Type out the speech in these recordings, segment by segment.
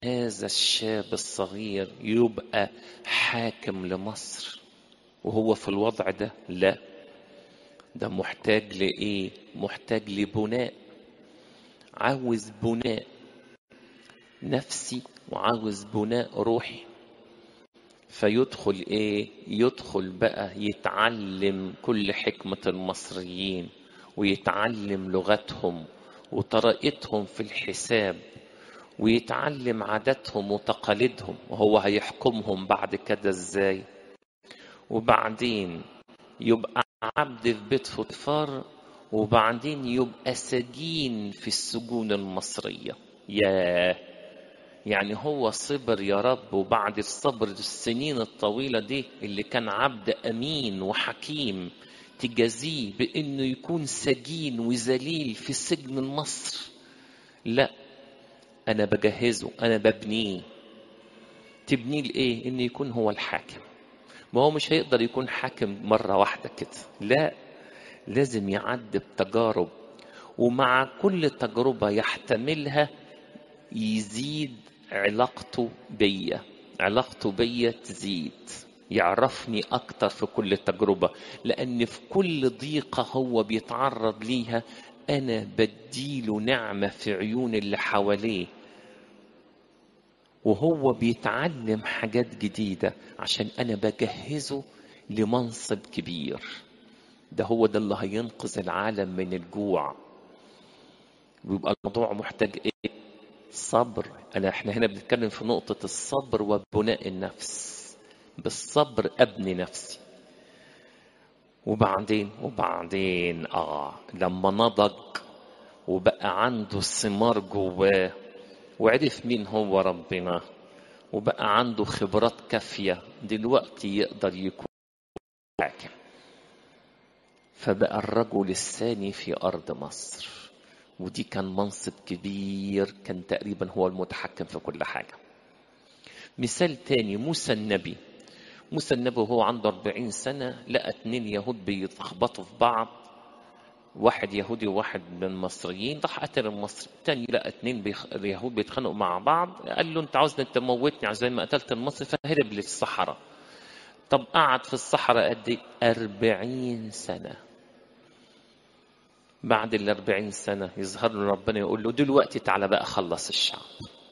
هذا الشاب الصغير يبقى حاكم لمصر وهو في الوضع ده لا ده محتاج لإيه محتاج لبناء عاوز بناء نفسي وعاوز بناء روحي فيدخل ايه يدخل بقى يتعلم كل حكمة المصريين ويتعلم لغتهم وطريقتهم في الحساب ويتعلم عاداتهم وتقاليدهم وهو هيحكمهم بعد كده ازاي وبعدين يبقى عبد في بيت فوتفار وبعدين يبقى سجين في السجون المصرية ياه يعني هو صبر يا رب وبعد الصبر السنين الطويلة دي اللي كان عبد أمين وحكيم تجازيه بأنه يكون سجين وذليل في سجن مصر لا أنا بجهزه أنا ببنيه تبنيه لإيه؟ إنه يكون هو الحاكم ما هو مش هيقدر يكون حاكم مرة واحدة كده لا لازم يعدي بتجارب ومع كل تجربة يحتملها يزيد علاقته بيا علاقته بيا تزيد يعرفني أكتر في كل تجربة لأن في كل ضيقة هو بيتعرض ليها أنا بديله نعمة في عيون اللي حواليه وهو بيتعلم حاجات جديدة عشان أنا بجهزه لمنصب كبير ده هو ده اللي هينقذ العالم من الجوع ويبقى الموضوع محتاج ايه صبر انا احنا هنا بنتكلم في نقطة الصبر وبناء النفس بالصبر ابني نفسي وبعدين وبعدين اه لما نضج وبقى عنده ثمار جواه وعرف مين هو ربنا وبقى عنده خبرات كافية دلوقتي يقدر يكون حاكم فبقى الرجل الثاني في أرض مصر ودي كان منصب كبير كان تقريبا هو المتحكم في كل حاجة مثال تاني موسى النبي موسى النبي وهو عنده 40 سنة لقى اتنين يهود بيتخبطوا في بعض واحد يهودي وواحد من المصريين راح قتل المصري التاني لقى اتنين بيخ... اليهود بيتخانقوا مع بعض قال له انت عاوزني تموتني زي ما قتلت المصري فهرب للصحراء طب قعد في الصحراء قد ايه؟ 40 سنة بعد ال 40 سنة يظهر له ربنا يقول له دلوقتي تعالى بقى خلص الشعب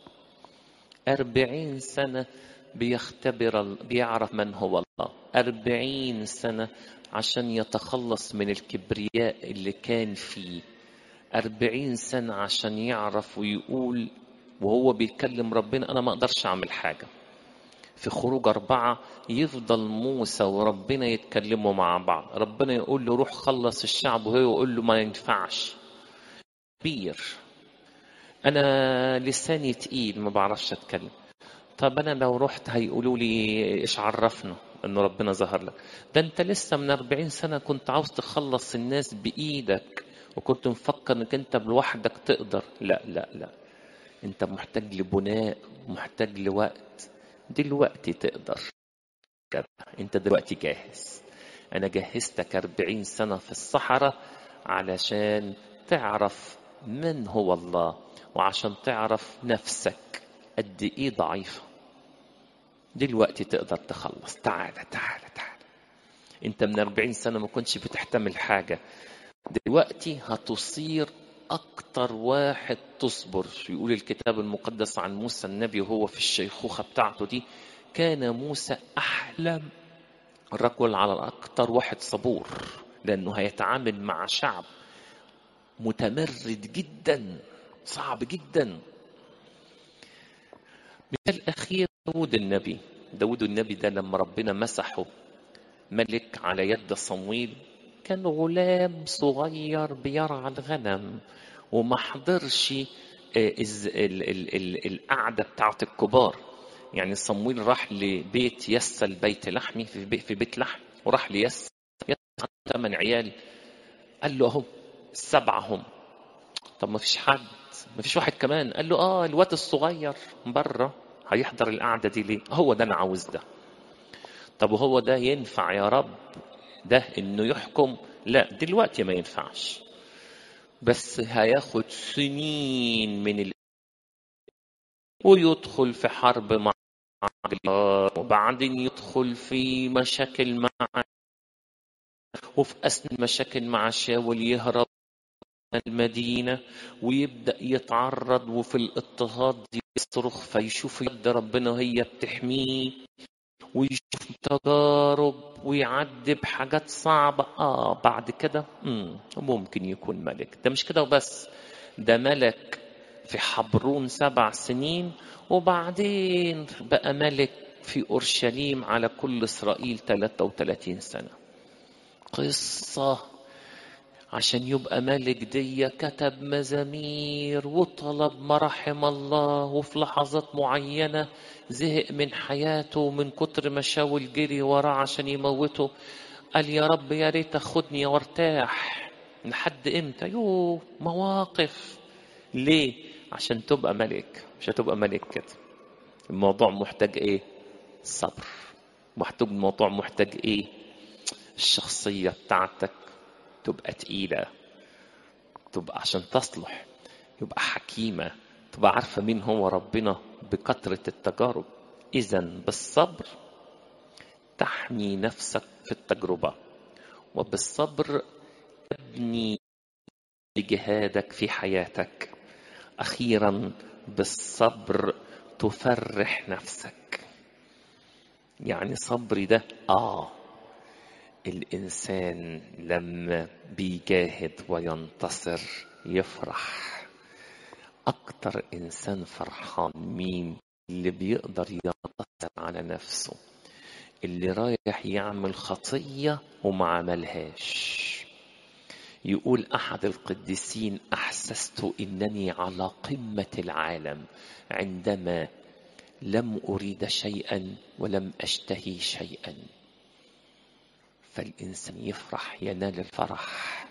40 سنة بيختبر بيعرف من هو الله أربعين سنة عشان يتخلص من الكبرياء اللي كان فيه أربعين سنة عشان يعرف ويقول وهو بيتكلم ربنا أنا ما أقدرش أعمل حاجة في خروج أربعة يفضل موسى وربنا يتكلموا مع بعض ربنا يقول له روح خلص الشعب وهو يقول له ما ينفعش كبير أنا لساني تقيل ما بعرفش أتكلم طب انا لو رحت هيقولوا لي ايش عرفنا انه ربنا ظهر لك ده انت لسه من 40 سنه كنت عاوز تخلص الناس بايدك وكنت مفكر انك انت لوحدك تقدر لا لا لا انت محتاج لبناء محتاج لوقت دلوقتي تقدر انت دلوقتي جاهز انا جهزتك 40 سنه في الصحراء علشان تعرف من هو الله وعشان تعرف نفسك قد ايه ضعيفه دلوقتي تقدر تخلص تعالى تعالى تعالى انت من 40 سنة ما كنتش بتحتمل حاجة دلوقتي هتصير أكتر واحد تصبر يقول الكتاب المقدس عن موسى النبي وهو في الشيخوخة بتاعته دي كان موسى أحلم الرجل على أكتر واحد صبور لأنه هيتعامل مع شعب متمرد جدا صعب جدا مثال أخير داود النبي داود النبي ده لما ربنا مسحه ملك على يد صمويل كان غلام صغير بيرعى الغنم وما حضرش القعدة بتاعت الكبار يعني صمويل راح لبيت يس البيت لحمي في بيت, في بيت لحم وراح ليس يس ثمان عيال قال له اهو السبعة هم طب ما فيش حد ما فيش واحد كمان قال له اه الواد الصغير بره هيحضر القعدة دي ليه هو ده أنا عاوز ده طب وهو ده ينفع يا رب ده إنه يحكم لا دلوقتي ما ينفعش بس هياخد سنين من ويدخل في حرب مع وبعدين يدخل في مشاكل مع وفي أثناء المشاكل مع شاول يهرب من المدينة ويبدأ يتعرض وفي الاضطهاد يصرخ فيشوف يد ربنا هي بتحميه ويشوف تجارب ويعدي بحاجات صعبة آه بعد كده مم. ممكن يكون ملك ده مش كده وبس ده ملك في حبرون سبع سنين وبعدين بقى ملك في أورشليم على كل إسرائيل 33 سنة قصة عشان يبقى ملك دي كتب مزامير وطلب مراحم الله وفي لحظات معينة زهق من حياته من كتر ما شاول جري وراه عشان يموته قال يا رب يا ريت تاخدني وارتاح لحد امتى يو مواقف ليه عشان تبقى ملك مش هتبقى ملك كده الموضوع محتاج ايه صبر محتاج الموضوع محتاج ايه الشخصية بتاعتك تبقى تقيلة تبقى عشان تصلح يبقى حكيمة تبقى عارفة مين هو ربنا بكثرة التجارب إذا بالصبر تحمي نفسك في التجربة وبالصبر تبني جهادك في حياتك أخيرا بالصبر تفرح نفسك يعني صبري ده آه الإنسان لما بيجاهد وينتصر يفرح أكتر إنسان فرحان مين اللي بيقدر ينتصر على نفسه اللي رايح يعمل خطية وما عملهاش يقول أحد القديسين أحسست إنني على قمة العالم عندما لم أريد شيئا ولم أشتهي شيئا فالإنسان يفرح ينال الفرح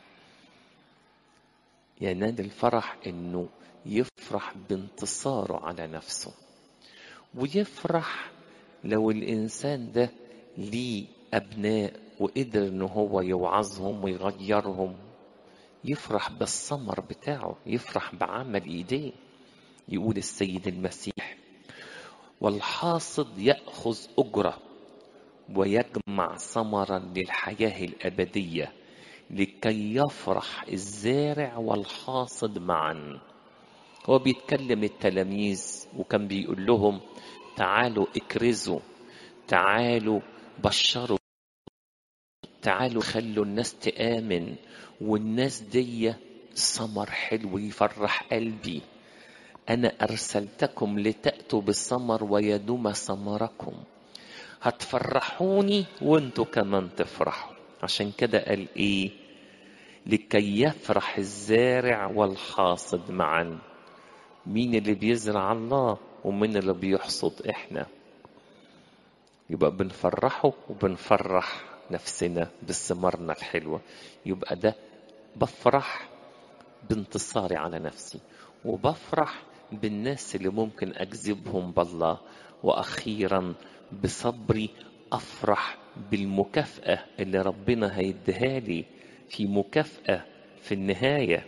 ينال الفرح إنه يفرح بانتصاره على نفسه ويفرح لو الإنسان ده ليه أبناء وقدر إن هو يوعظهم ويغيرهم يفرح بالثمر بتاعه يفرح بعمل إيديه يقول السيد المسيح والحاصد يأخذ أجرة ويجمع ثمرا للحياة الأبدية لكي يفرح الزارع والحاصد معا هو بيتكلم التلاميذ وكان بيقول لهم تعالوا اكرزوا تعالوا بشروا تعالوا خلوا الناس تآمن والناس دي ثمر حلو يفرح قلبي أنا أرسلتكم لتأتوا بالثمر ويدوم ثمركم هتفرحوني وانتوا كمان تفرحوا عشان كده قال ايه لكي يفرح الزارع والحاصد معا مين اللي بيزرع الله ومين اللي بيحصد احنا يبقى بنفرحه وبنفرح نفسنا بثمارنا الحلوة يبقى ده بفرح بانتصاري على نفسي وبفرح بالناس اللي ممكن أجذبهم بالله وأخيرا بصبري أفرح بالمكافأة اللي ربنا هيديها لي في مكافأة في النهاية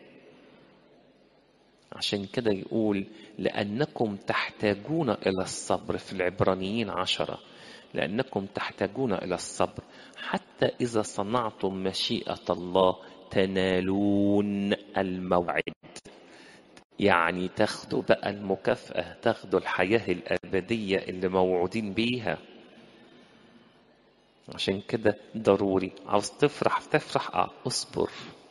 عشان كده يقول لأنكم تحتاجون إلى الصبر في العبرانيين عشرة لأنكم تحتاجون إلى الصبر حتى إذا صنعتم مشيئة الله تنالون الموعد يعني تاخدوا بقى المكافأة تاخدوا الحياة الأبدية اللي موعودين بيها عشان كده ضروري عاوز تفرح تفرح اه اصبر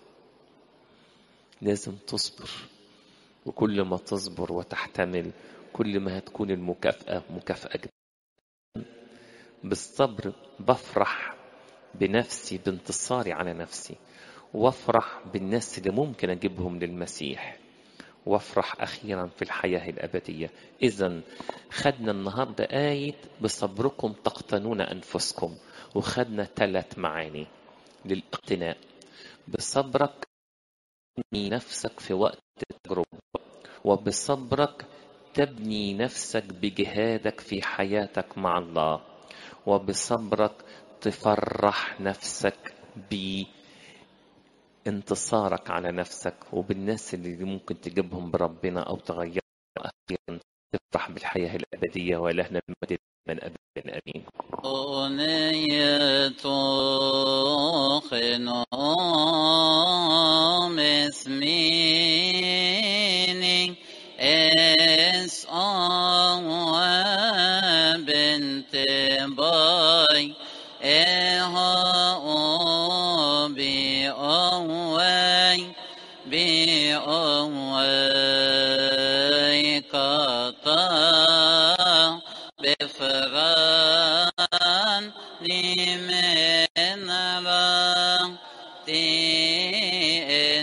لازم تصبر وكل ما تصبر وتحتمل كل ما هتكون المكافأة مكافأة جدا بالصبر بفرح بنفسي بانتصاري على نفسي وافرح بالناس اللي ممكن اجيبهم للمسيح وافرح اخيرا في الحياه الابديه اذا خدنا النهارده ايه بصبركم تقتنون انفسكم وخدنا ثلاث معاني للاقتناء بصبرك تبني نفسك في وقت التجربه وبصبرك تبني نفسك بجهادك في حياتك مع الله وبصبرك تفرح نفسك ب انتصارك على نفسك وبالناس اللي ممكن تجيبهم بربنا او تغيرهم اخيرا تفرح بالحياة الأبدية ولهنا المجد من أب آمين أغنية خنام اسميني اس بنت باي اها بي اوي بي اوي قطع بفراق